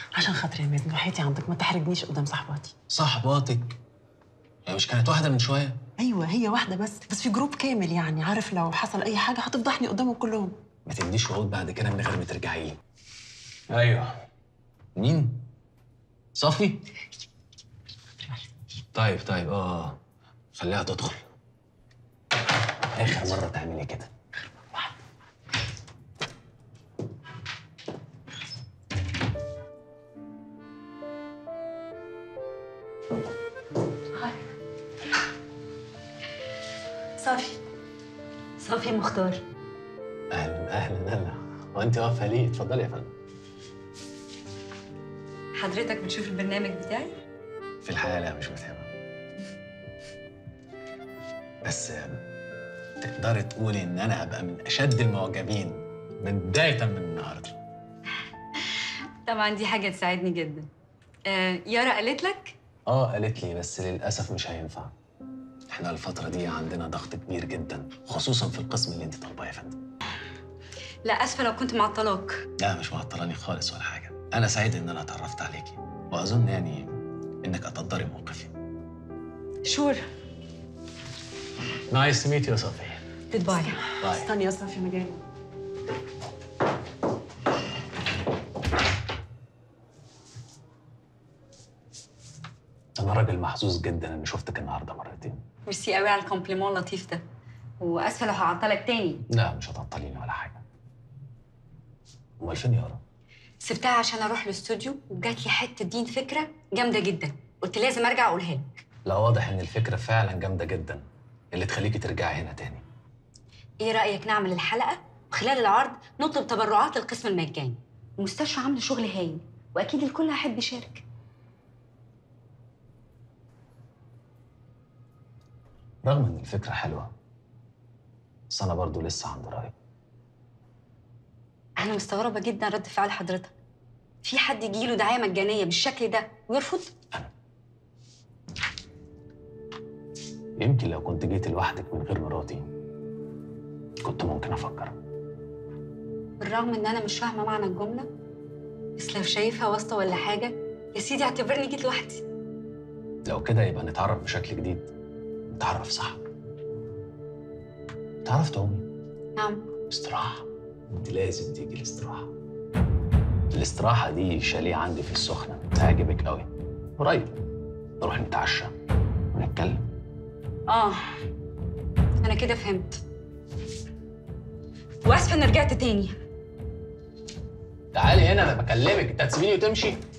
عشان خاطري يا مازن وحياتي عندك ما تحرجنيش قدام صاحباتي صاحباتك هي مش كانت واحده من شويه ايوه هي واحده بس بس في جروب كامل يعني عارف لو حصل اي حاجه هتفضحني قدامهم كلهم ما تديش وعود بعد كده من غير ما ترجعي لي ايوه مين صفي طيب طيب اه آه. خليها تدخل اخر مره تعملي كده صافي صافي مختار اهلا اهلا اهلا وانت واقفه ليه اتفضلي يا فندم حضرتك بتشوف البرنامج بتاعي في الحقيقه لا مش متابع بس آم، تقدري تقولي ان انا ابقى من اشد المعجبين بدايه من النهارده طبعا دي حاجه تساعدني جدا آه يارا قالت لك اه قالت لي بس للاسف مش هينفع احنا الفتره دي عندنا ضغط كبير جدا خصوصا في القسم اللي انت طالباه يا فندم لا اسفه لو كنت معطلاك لا مش معطلاني خالص ولا حاجه انا سعيد ان انا اتعرفت عليكي واظن يعني انك هتقدري موقفي شور نايس تو ميت يو صفي جود باي باي استني يا صافي انا جايه انا راجل محظوظ جدا اني شفتك النهارده مرتين ميرسي قوي على الكومبليمون اللطيف ده واسفه لو هعطلك تاني لا مش هتعطليني ولا حاجه امال فين يارا سبتها عشان اروح الاستوديو وجات لي حته دين فكره جامده جدا قلت لازم ارجع اقولها لك لا واضح ان الفكره فعلا جامده جدا اللي تخليكي ترجعي هنا تاني ايه رايك نعمل الحلقه وخلال العرض نطلب تبرعات للقسم المجاني المستشفى عامله شغل هايل واكيد الكل هيحب يشارك رغم ان الفكره حلوه بس انا برضو لسه عند رايي انا مستغربه جدا رد فعل حضرتك في حد يجيله دعايه مجانيه بالشكل ده ويرفض يمكن لو كنت جيت لوحدك من غير مراتي كنت ممكن افكر بالرغم ان انا مش فاهمه معنى الجمله بس لو شايفها واسطه ولا حاجه يا سيدي اعتبرني جيت لوحدي لو كده يبقى نتعرف بشكل جديد نتعرف صح تعرف تعومي نعم استراحة انت لازم تيجي الاستراحة الاستراحة دي شاليه عندي في السخنة هيعجبك قوي قريب نروح نتعشى ونتكلم اه انا كده فهمت واسفه اني رجعت تاني تعالي هنا انا بكلمك انت هتسيبيني وتمشي